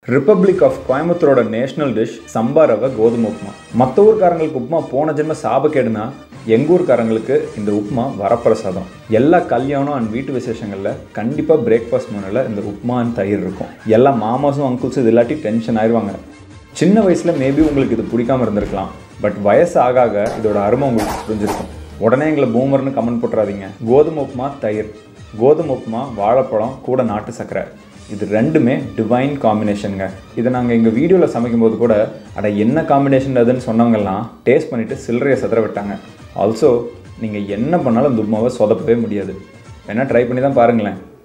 republic of கோயம்புத்தூரோட national dish சம்பா ரவை கோதுமை உப்புமா மற்ற ஊர்க்காரங்களுக்கு உப்புமா போன ஜென்ம சாபக்கேடுனா எங்கள் ஊர்க்காரங்களுக்கு இந்த உப்புமா வரப்பிரசாதம் எல்லா கல்யாணம் அண்ட் வீட்டு விசேஷங்களில் கண்டிப்பாக பிரேக்ஃபாஸ்ட் மெனுவில் இந்த உப்புமா அண்ட் தயிர் இருக்கும் எல்லா மாமாஸும் அங்குள்ஸும் இது இல்லாட்டி டென்ஷன் ஆயிடுவாங்க சின்ன வயசில் மேபி உங்களுக்கு இது பிடிக்காம இருந்திருக்கலாம் பட் வயசு ஆக ஆக இதோட அருமை உங்களுக்கு புரிஞ்சிருக்கும் உடனே எங்களை பூமர்னு கமெண்ட் போட்டுறாதீங்க கோதுமை உப்புமா தயிர் கோதுமை உப்புமா வாழைப்பழம் கூட நாட்டு சர்க்கரை இது ரெண்டுமே டிவைன் காம்பினேஷனுங்க இதை நாங்கள் எங்கள் வீடியோவில் சமைக்கும்போது கூட அட என்ன காம்பினேஷன் அதுன்னு சொன்னவங்கெல்லாம் டேஸ்ட் பண்ணிவிட்டு சில்லறையை சதுர விட்டாங்க ஆல்சோ நீங்கள் என்ன பண்ணாலும் இந்த உப்புமாவை சொதப்பவே முடியாது வேணால் ட்ரை பண்ணி தான் பாருங்களேன்